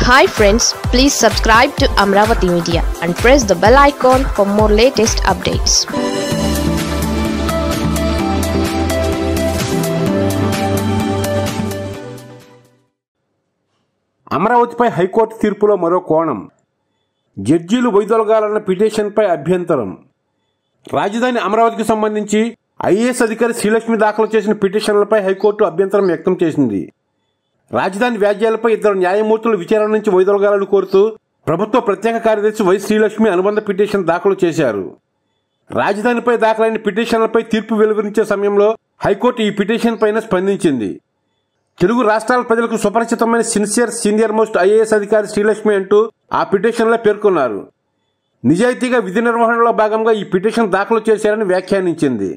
hi friends please subscribe to Amaravati media and press the bell icon for more latest updates అమరావతిపై high court తీర్పులో మరో కోణం జడ్జీలు వైదొలగాలన్న పిటిషన్పై అభ్యంతరం రాజధాని అమరావతికి సంబంధించి ఐఏఎస్ అధికారి శ్రీలక్ష్మి దాఖలు చేసిన పిటిషన్లపై హైకోర్టు అభ్యంతరం వ్యక్తం చేసింది రాజధాని వ్యాజ్యాలపై ఇద్దరు న్యాయమూర్తులు విచారణ నుంచి వైదొలగాలని కోరుతూ ప్రభుత్వ ప్రత్యేక కార్యదర్శి వై శ్రీలక్ష్మి అనుబంధ పిటిషన్ దాఖలు చేశారు రాజధానిపై దాఖలైన పిటిషన్లపై తీర్పు వెలువరించే సమయంలో హైకోర్టు ఈ పిటిషన్ పైన స్పందించింది తెలుగు రాష్ట్రాల ప్రజలకు సుపరిచితమైన సిన్సియర్ సీనియర్ మోస్ట్ ఐఏఎస్ అధికారి శ్రీలక్ష్మి అంటూ ఆ పిటిషన్లో పేర్కొన్నారు నిజాయితీగా విధి నిర్వహణలో భాగంగా ఈ పిటిషన్ దాఖలు చేశారని వ్యాఖ్యానించింది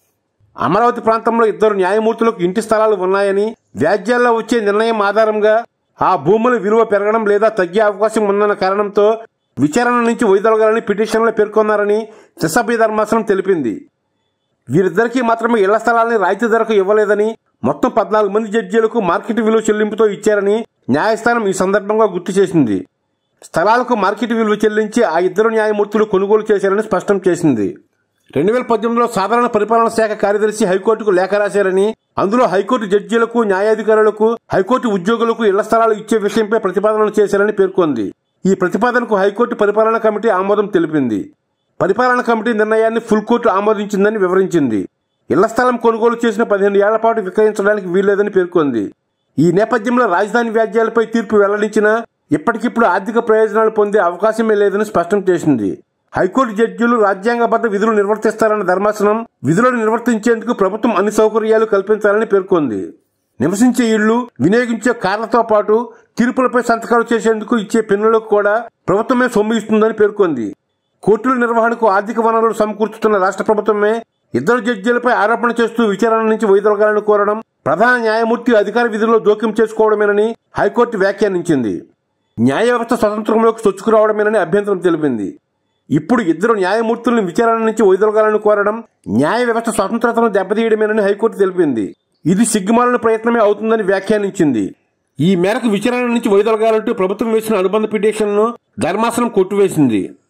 అమరావతి ప్రాంతంలో ఇద్దరు న్యాయమూర్తులకు ఇంటి స్థలాలు ఉన్నాయని వ్యాజ్యాల్లో వచ్చే నిర్ణయం ఆధారంగా ఆ భూముల విలువ పెరగడం లేదా తగ్గే అవకాశం ఉందన్న కారణంతో విచారణ నుంచి వైదొలగాలని పిటిషన్లో పేర్కొన్నారని శిసభ్య ధర్మాసనం తెలిపింది వీరిద్దరికీ మాత్రమే ఇళ్ల స్థలాల్ని రాయితీ ధరకు ఇవ్వలేదని మొత్తం పద్నాలుగు మంది జడ్జీలకు మార్కెట్ విలువ చెల్లింపుతో ఇచ్చారని న్యాయస్థానం ఈ సందర్భంగా గుర్తు చేసింది స్థలాలకు మార్కెట్ విలువ చెల్లించి ఆ ఇద్దరు న్యాయమూర్తులు కొనుగోలు చేశారని స్పష్టం చేసింది రెండు వేల పద్దెనిమిదిలో సాధారణ పరిపాలన శాఖ కార్యదర్శి హైకోర్టుకు లేఖ రాశారని అందులో హైకోర్టు జడ్జీలకు న్యాయాధికారులకు హైకోర్టు ఉద్యోగులకు ఇళ్ల స్థలాలు ఇచ్చే విషయంపై ప్రతిపాదనలు చేశారని పేర్కొంది ఈ ప్రతిపాదనకు హైకోర్టు పరిపాలనా కమిటీ ఆమోదం తెలిపింది పరిపాలన కమిటీ నిర్ణయాన్ని ఫుల్ కోర్టు ఆమోదించిందని వివరించింది ఇళ్ల స్థలం కొనుగోలు చేసిన పదిహేను ఏళ్ల పాటు విక్రయించడానికి వీల్లేదని పేర్కొంది ఈ నేపథ్యంలో రాజధాని వ్యాజ్యాలపై తీర్పు వెల్లడించినా ఇప్పటికిప్పుడు ఆర్థిక ప్రయోజనాలు పొందే అవకాశమే లేదని స్పష్టం చేసింది హైకోర్టు జడ్జీలు రాజ్యాంగబద్ధ విధులు నిర్వర్తిస్తారన్న ధర్మాసనం విధులను నిర్వర్తించేందుకు ప్రభుత్వం అన్ని సౌకర్యాలు కల్పించాలని పేర్కొంది నివసించే ఇళ్లు వినియోగించే కార్లతో పాటు తీర్పులపై సంతకాలు చేసేందుకు ఇచ్చే పెన్నులకు కూడా ప్రభుత్వమే సొమ్ము ఇస్తుందని పేర్కొంది కోర్టుల నిర్వహణకు ఆర్థిక వనరులు సమకూర్చుతున్న రాష్ట్ర ప్రభుత్వమే ఇద్దరు జడ్జీలపై ఆరోపణ చేస్తూ విచారణ నుంచి వైదొలగాలని కోరడం ప్రధాన న్యాయమూర్తి అధికార విధుల్లో జోక్యం చేసుకోవడమేనని హైకోర్టు వ్యాఖ్యానించింది న్యాయ వ్యవస్థ స్వతంత్రంలోకి చొచ్చుకురావడమేనని అభ్యంతరం తెలిపింది ఇప్పుడు ఇద్దరు న్యాయమూర్తులను విచారణ నుంచి వైదొలగాలని కోరడం న్యాయ వ్యవస్థ స్వతంత్రతను దెబ్బతీయడమేనని హైకోర్టు తెలిపింది ఇది సిగ్గుమాలిన ప్రయత్నమే అవుతుందని వ్యాఖ్యానించింది ఈ మేరకు విచారణ నుంచి వైదొలగాలంటూ ప్రభుత్వం వేసిన అనుబంధ పిటిషన్ను ధర్మాసనం కొట్టివేసింది